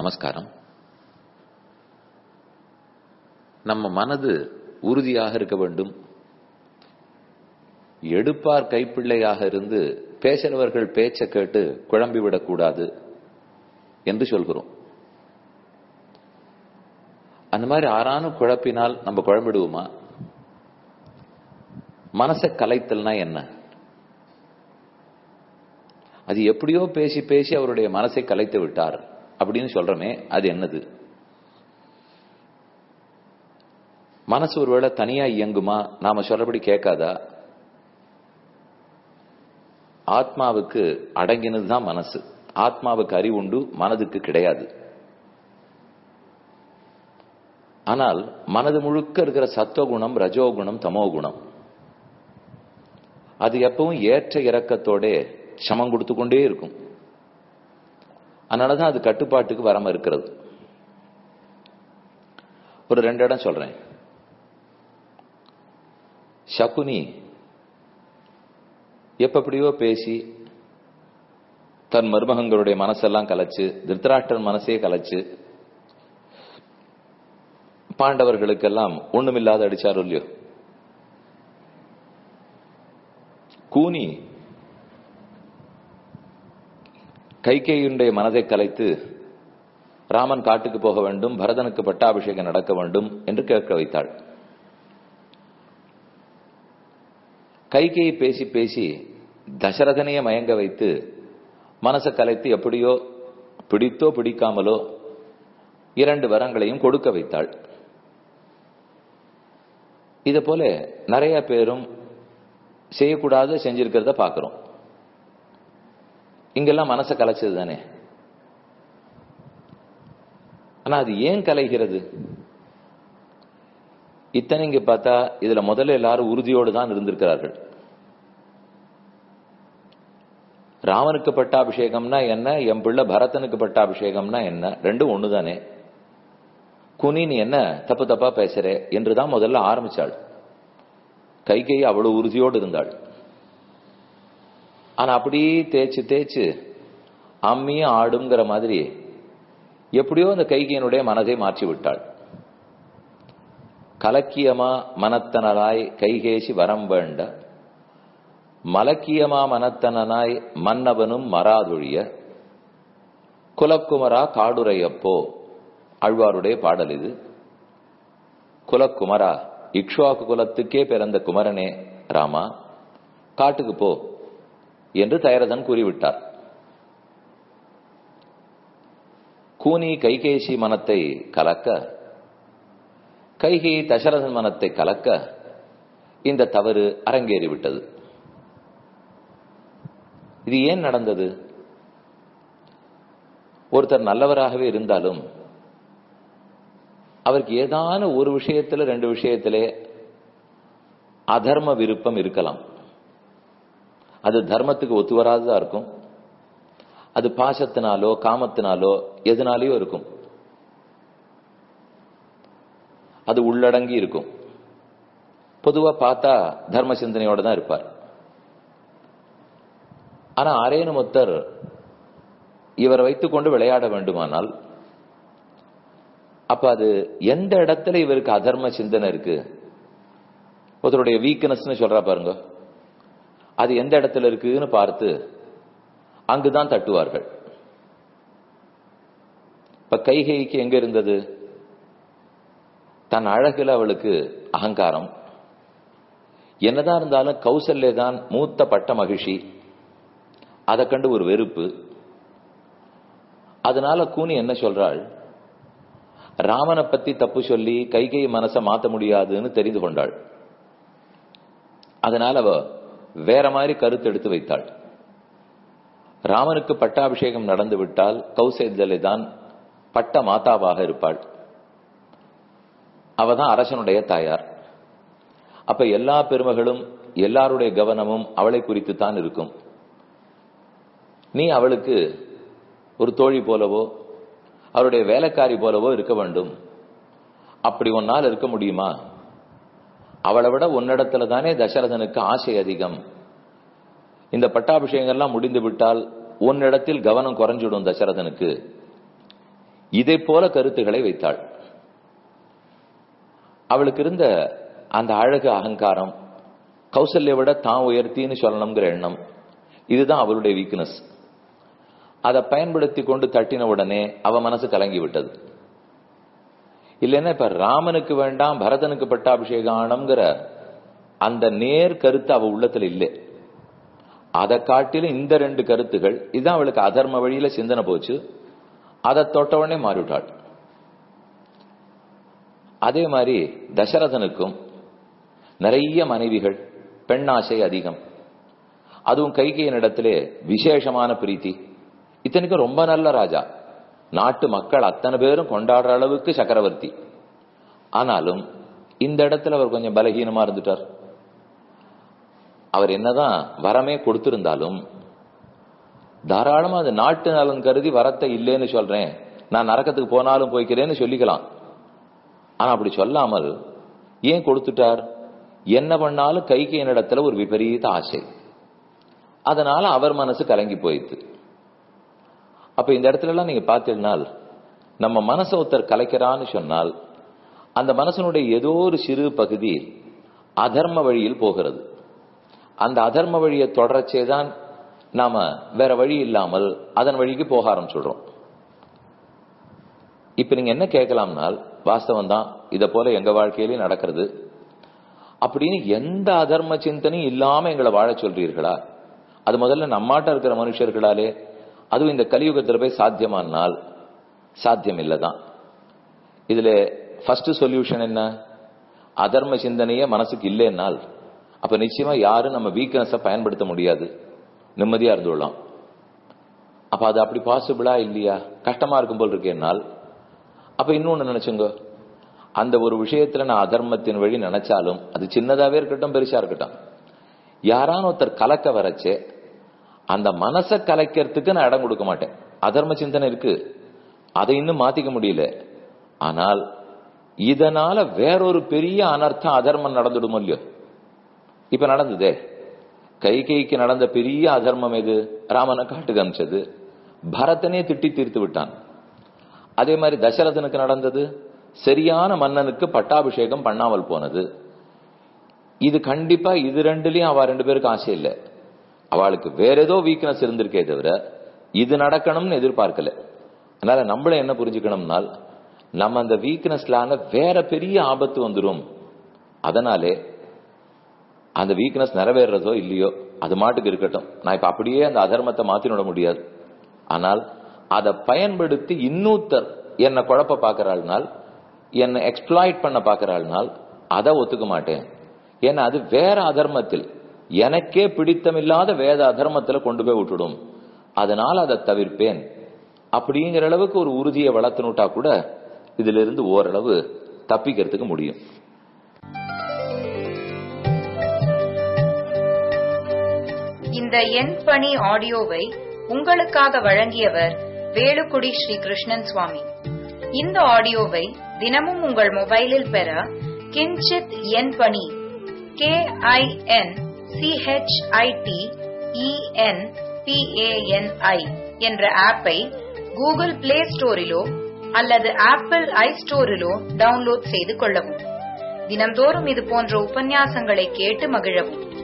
நமஸ்காரம் நம்ம மனது உறுதியாக இருக்க வேண்டும் எடுப்பார் கைப்பிள்ளையாக இருந்து பேசுறவர்கள் பேச்ச கேட்டு குழம்பி விடக்கூடாது என்று சொல்கிறோம் அந்த மாதிரி ஆறானும் குழப்பினால் நம்ம குழம்பிடுவோமா மனசை கலைத்தல்னா என்ன அது எப்படியோ பேசி பேசி அவருடைய மனசை கலைத்து விட்டார் அப்படின்னு சொல்றமே அது என்னது மனசு ஒருவேளை தனியா இயங்குமா நாம சொல்றபடி கேட்காதா ஆத்மாவுக்கு அடங்கினது தான் மனசு ஆத்மாவுக்கு அறிவுண்டு மனதுக்கு கிடையாது ஆனால் மனது முழுக்க இருக்கிற சத்துவகுணம் ரஜோகுணம் தமோகுணம் அது எப்பவும் ஏற்ற இறக்கத்தோட சமம் கொடுத்து கொண்டே இருக்கும் அதனாலதான் அது கட்டுப்பாட்டுக்கு வராம இருக்கிறது ஒரு ரெண்டு இடம் சொல்றேன் சகுனி எப்படியோ பேசி தன் மருமகங்களுடைய மனசெல்லாம் கலைச்சு திருத்தராஷ்டிரன் மனசே கலைச்சு பாண்டவர்களுக்கெல்லாம் ஒண்ணுமில்லாத அடிச்சாரோ இல்லையோ கூனி கைகேயுடைய மனதை கலைத்து ராமன் காட்டுக்கு போக வேண்டும் பரதனுக்கு பட்டாபிஷேகம் நடக்க வேண்டும் என்று கேட்க வைத்தாள் கைகையை பேசி பேசி தசரதனைய மயங்க வைத்து மனசை கலைத்து எப்படியோ பிடித்தோ பிடிக்காமலோ இரண்டு வரங்களையும் கொடுக்க வைத்தாள் இத போல நிறைய பேரும் செய்யக்கூடாது செஞ்சிருக்கிறத பாக்குறோம் இங்கெல்லாம் மனசை கலைச்சது தானே ஆனா அது ஏன் கலைகிறது இத்தனை இங்க பார்த்தா இதுல முதல்ல எல்லாரும் உறுதியோடு தான் இருந்திருக்கிறார்கள் ராமனுக்கு பட்டாபிஷேகம்னா என்ன என் பிள்ளை பரதனுக்கு பட்டாபிஷேகம்னா என்ன ரெண்டும் ஒண்ணுதானே குனி நீ என்ன தப்பு தப்பா பேசுற என்றுதான் முதல்ல ஆரம்பிச்சாள் கைகை அவ்வளவு உறுதியோடு இருந்தாள் ஆனா அப்படியே தேய்ச்சு தேய்ச்சு அம்மியும் ஆடுங்கிற மாதிரி எப்படியோ அந்த கைகையினுடைய மனதை மாற்றி விட்டாள் கலக்கியமா மனத்தனராய் கைகேசி வரம் வேண்ட மலக்கியமா மனத்தனனாய் மன்னவனும் மராதொழிய குலக்குமரா காடுரையப்போ ஆழ்வாருடைய பாடல் இது குலக்குமரா இக்ஷுவாக்கு குலத்துக்கே பிறந்த குமரனே ராமா காட்டுக்கு போ என்று தயரதன் கூறிவிட்டார் கூனி கைகேசி மனத்தை கலக்க கைகை தசரதன் மனத்தை கலக்க இந்த தவறு அரங்கேறிவிட்டது இது ஏன் நடந்தது ஒருத்தர் நல்லவராகவே இருந்தாலும் அவருக்கு ஏதான ஒரு விஷயத்துல ரெண்டு விஷயத்திலே அதர்ம விருப்பம் இருக்கலாம் அது தர்மத்துக்கு ஒத்து வராததா இருக்கும் அது பாசத்தினாலோ காமத்தினாலோ எதனாலேயோ இருக்கும் அது உள்ளடங்கி இருக்கும் பொதுவா பார்த்தா தர்ம சிந்தனையோட தான் இருப்பார் ஆனா அரேனுமொத்தர் இவரை வைத்துக்கொண்டு விளையாட வேண்டுமானால் அப்ப அது எந்த இடத்துல இவருக்கு அதர்ம சிந்தனை இருக்கு ஒருத்தருடைய வீக்னஸ்னு சொல்றா பாருங்க அது எந்த இடத்துல இருக்குன்னு பார்த்து அங்குதான் தட்டுவார்கள் இப்ப கைகைக்கு எங்க இருந்தது தன் அழகுல அவளுக்கு அகங்காரம் என்னதான் இருந்தாலும் கௌசல்ய தான் மூத்த பட்ட மகிழ்ச்சி அதை கண்டு ஒரு வெறுப்பு அதனால கூனி என்ன சொல்றாள் ராமனை பத்தி தப்பு சொல்லி கைகை மனசை மாத்த முடியாதுன்னு தெரிந்து கொண்டாள் அதனால அவ வேற மாதிரி கருத்து எடுத்து வைத்தாள் ராமனுக்கு பட்டாபிஷேகம் நடந்து விட்டால் கௌசல்யலை தான் பட்ட மாதாவாக இருப்பாள் அவதான் அரசனுடைய தாயார் அப்ப எல்லா பெருமகளும் எல்லாருடைய கவனமும் அவளை குறித்து தான் இருக்கும் நீ அவளுக்கு ஒரு தோழி போலவோ அவருடைய வேலைக்காரி போலவோ இருக்க வேண்டும் அப்படி ஒன்னால் இருக்க முடியுமா அவளை விட உன்னிடத்துல தானே தசரதனுக்கு ஆசை அதிகம் இந்த பட்டாபிஷேகங்கள்லாம் முடிந்து விட்டால் உன்னிடத்தில் கவனம் குறைஞ்சிடும் தசரதனுக்கு இதை போல கருத்துக்களை வைத்தாள் அவளுக்கு இருந்த அந்த அழகு அகங்காரம் கௌசல்ய விட தான் உயர்த்தின்னு சொல்லணுங்கிற எண்ணம் இதுதான் அவளுடைய வீக்னஸ் அதை பயன்படுத்தி கொண்டு தட்டின உடனே அவ மனசு கலங்கி விட்டது இல்லைன்னா இப்ப ராமனுக்கு வேண்டாம் பரதனுக்கு பட்டாபிஷேகானம்ங்கிற அந்த நேர் கருத்து அவ உள்ளத்துல இல்லை அதை காட்டிலும் இந்த ரெண்டு கருத்துகள் இதுதான் அவளுக்கு அதர்ம வழியில சிந்தனை போச்சு அதை தொட்ட உடனே மாறிவிட்டாள் அதே மாதிரி தசரதனுக்கும் நிறைய மனைவிகள் பெண்ணாசை அதிகம் அதுவும் கைகையினிடத்திலே விசேஷமான பிரீத்தி இத்தனைக்கும் ரொம்ப நல்ல ராஜா நாட்டு மக்கள் அத்தனை பேரும் கொண்டாடுற அளவுக்கு சக்கரவர்த்தி ஆனாலும் இந்த இடத்துல அவர் கொஞ்சம் பலகீனமா இருந்துட்டார் அவர் என்னதான் வரமே கொடுத்திருந்தாலும் தாராளமா அது நாட்டு நலன் கருதி வரத்தை இல்லைன்னு சொல்றேன் நான் நரக்கத்துக்கு போனாலும் போய்க்கிறேன்னு சொல்லிக்கலாம் ஆனா அப்படி சொல்லாமல் ஏன் கொடுத்துட்டார் என்ன பண்ணாலும் கைக்கு என்னிடத்துல ஒரு விபரீத ஆசை அதனால அவர் மனசு கலங்கி போயிடுது அப்ப இந்த இடத்துல எல்லாம் நீங்க பார்த்தீங்கன்னால் நம்ம மனசை ஒருத்தர் கலைக்கிறான்னு சொன்னால் அந்த மனசனுடைய ஏதோ ஒரு சிறு பகுதி அதர்ம வழியில் போகிறது அந்த அதர்ம வழியை தொடரச்சே தான் நாம வேற வழி இல்லாமல் அதன் வழிக்கு போக ஆரம்பிச்சுடுறோம் இப்ப நீங்க என்ன கேட்கலாம்னால் வாஸ்தவம் தான் இத போல எங்க வாழ்க்கையிலேயும் நடக்கிறது அப்படின்னு எந்த அதர்ம சிந்தனையும் இல்லாம எங்களை வாழ சொல்றீர்களா அது முதல்ல நம்மாட்ட இருக்கிற மனுஷர்களாலே அதுவும் இந்த கலியுகத்துல போய் சாத்தியமானால் சாத்தியம் இல்லதான் இதுல ஃபர்ஸ்ட் சொல்யூஷன் என்ன அதர்ம சிந்தனையே மனசுக்கு இல்லைன்னால் அப்ப நிச்சயமா யாரும் நம்ம வீக்னஸ பயன்படுத்த முடியாது நிம்மதியா இருந்துள்ளலாம் அப்ப அது அப்படி பாசிபிளா இல்லையா கஷ்டமா இருக்கும் போல் இருக்கேனால் அப்ப இன்னொன்னு நினைச்சுங்க அந்த ஒரு விஷயத்துல நான் அதர்மத்தின் வழி நினைச்சாலும் அது சின்னதாவே இருக்கட்டும் பெருசா இருக்கட்டும் யாரான ஒருத்தர் கலக்க வரச்சே அந்த மனசை கலைக்கிறதுக்கு நான் இடம் கொடுக்க மாட்டேன் அதர்ம சிந்தனை இருக்கு அதை இன்னும் மாத்திக்க முடியல ஆனால் இதனால வேறொரு பெரிய அனர்த்தம் அதர்மம் நடந்துடுமோ இல்லையோ இப்ப நடந்ததே கை கைக்கு நடந்த பெரிய அதர்மம் எது ராமனை காட்டுக்கு அமிச்சது பரதனே திட்டி தீர்த்து விட்டான் அதே மாதிரி தசரதனுக்கு நடந்தது சரியான மன்னனுக்கு பட்டாபிஷேகம் பண்ணாமல் போனது இது கண்டிப்பா இது ரெண்டுலயும் அவ ரெண்டு பேருக்கு ஆசை இல்லை அவளுக்கு வேற ஏதோ வீக்னஸ் இருந்திருக்கே தவிர இது நடக்கணும்னு எதிர்பார்க்கல அதனால நம்மள என்ன புரிஞ்சுக்கணும்னால் நம்ம அந்த வீக்னஸ்லான வேற பெரிய ஆபத்து வந்துடும் அதனாலே அந்த வீக்னஸ் நிறைவேறதோ இல்லையோ அது மாட்டுக்கு இருக்கட்டும் நான் இப்ப அப்படியே அந்த அதர்மத்தை மாத்தினோட முடியாது ஆனால் அதை பயன்படுத்தி இன்னொருத்தர் என்னை குழப்ப பாக்குறாள்னால் என்னை எக்ஸ்பிளாய்ட் பண்ண பாக்குறாள்னால் அதை ஒத்துக்க மாட்டேன் ஏன்னா அது வேற அதர்மத்தில் எனக்கே பிடித்தமில்லாத வேத அதர்மத்துல கொண்டு போய் விட்டுடும் அதனால் அதை தவிர்ப்பேன் அப்படிங்கிற அளவுக்கு ஒரு உறுதியை வளர்த்துனுட்டா கூட இதுல இருந்து ஓரளவு தப்பிக்கிறதுக்கு முடியும் இந்த எண் பணி ஆடியோவை உங்களுக்காக வழங்கியவர் வேலுக்குடி ஸ்ரீ கிருஷ்ணன் சுவாமி இந்த ஆடியோவை தினமும் உங்கள் மொபைலில் பெற கிஞ்சித் எண் பணி கே ஐ என் சிஹெச்ஐடி இஎன் பிஏஎன்ஐ என்ற ஆப்பை கூகுள் பிளே ஸ்டோரிலோ அல்லது ஆப்பிள் ஐ ஸ்டோரிலோ டவுன்லோட் செய்து கொள்ளவும் தினம்தோறும் இது போன்ற உபன்யாசங்களை கேட்டு மகிழவும்